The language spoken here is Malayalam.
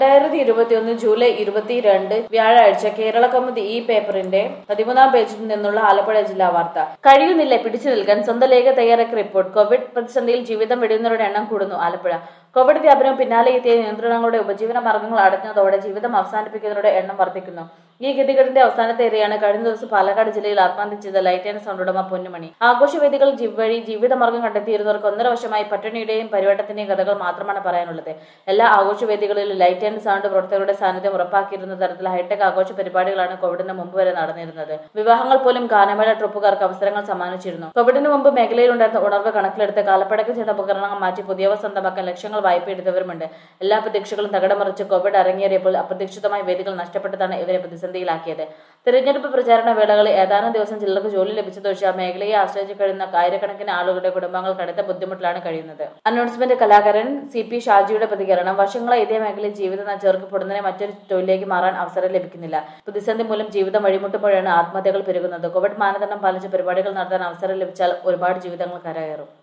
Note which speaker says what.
Speaker 1: രണ്ടായിരത്തി ഇരുപത്തിയൊന്ന് ജൂലൈ ഇരുപത്തിരണ്ട് വ്യാഴാഴ്ച കേരള കൗമുദി ഈ പേപ്പറിന്റെ പതിമൂന്നാം പേജിൽ നിന്നുള്ള ആലപ്പുഴ ജില്ലാ വാർത്ത കഴിയുന്നില്ല പിടിച്ചു നിൽക്കാൻ സ്വന്തം ലേഖ തയ്യാറാക്കിയ റിപ്പോർട്ട് കോവിഡ് പ്രതിസന്ധിയിൽ ജീവിതം വെടിയുന്നവരുടെ എണ്ണം കൂടുന്നു ആലപ്പുഴ കോവിഡ് വ്യാപനം പിന്നാലെ എത്തിയ നിയന്ത്രണങ്ങളുടെ ഉപജീവന മാർഗങ്ങൾ അടഞ്ഞതോടെ ജീവിതം അവസാനിപ്പിക്കുന്നവരുടെ എണ്ണം വർദ്ധിക്കുന്നു ഈ ഗതികേടിന്റെ അവസാനത്തെ ഏരിയയാണ് കഴിഞ്ഞ ദിവസം പാലക്കാട് ജില്ലയിൽ ആത്മഹത്യ ചെയ്ത ലൈറ്റ് ആൻഡ് സൗണ്ട് ഉടമ പൊന്നുമണി ആഘോഷവേദികൾ ജി- വഴി ജീവിതമാർഗം കണ്ടെത്തിയിരുന്നവർക്ക് ഒന്നര വർഷമായി പട്ടിണിയുടെയും പരിവട്ടത്തിന്റെയും കഥകൾ മാത്രമാണ് പറയാനുള്ളത് എല്ലാ ആഘോഷവേദികളിലും ലൈറ്റ് ആൻഡ് സൗണ്ട് പ്രവർത്തകരുടെ സാന്നിധ്യം ഉറപ്പാക്കിയിരുന്ന തരത്തിൽ ഹൈടെക് ആഘോഷ പരിപാടികളാണ് കോവിഡിന് മുമ്പ് വരെ നടന്നിരുന്നത് വിവാഹങ്ങൾ പോലും ഗാനമേള ട്രൂപ്പുകാർക്ക് അവസരങ്ങൾ സമ്മാനിച്ചിരുന്നു കോവിഡിന് മുമ്പ് മേഖലയിലുണ്ടായിരുന്ന ഉണർവ് കണക്കിലെടുത്ത് കാലപ്പഴക്കം ചെയ്ത ഉപകരണങ്ങൾ മാറ്റി പുതിയവ സ്വന്തമാക്കാൻ ലക്ഷങ്ങൾ വായ്പ എടുത്തവരുമുണ്ട് എല്ലാ പ്രതീക്ഷകളും തകിടമറിച്ച് കോവിഡ് അരങ്ങേറിയപ്പോൾ അപ്രതീക്ഷിതമായി വേദികൾ നഷ്ടപ്പെട്ടതാണ് ഇവരെ പ്രതിസന്ധിയിലാക്കിയത് തിരഞ്ഞെടുപ്പ് പ്രചാരണ വേളകളിൽ ഏതാനും ദിവസം ചിലർക്ക് ജോലി ലഭിച്ചതൊഴിച്ച് ആ മേഖലയെ ആശ്രയിച്ച് കഴിയുന്ന ആയിരക്കണക്കിന് ആളുകളുടെ കുടുംബങ്ങൾ കടുത്ത ബുദ്ധിമുട്ടിലാണ് കഴിയുന്നത് അനൗൺസ്മെന്റ് കലാകാരൻ സി പി ഷാജിയുടെ പ്രതികരണം വർഷങ്ങളായി ഇതേ മേഖലയിൽ ജീവിതം നച്ചവർക്ക് പൊടുന്നതിനെ മറ്റൊരു തൊഴിലേക്ക് മാറാൻ അവസരം ലഭിക്കുന്നില്ല പ്രതിസന്ധി മൂലം ജീവിതം വഴിമുട്ടുമ്പോഴാണ് ആത്മഹത്യകൾ പെരുകുന്നത് കോവിഡ് മാനദണ്ഡം പാലിച്ച് പരിപാടികൾ നടത്താൻ അവസരം ലഭിച്ചാൽ ഒരുപാട് ജീവിതങ്ങൾ കരകയറും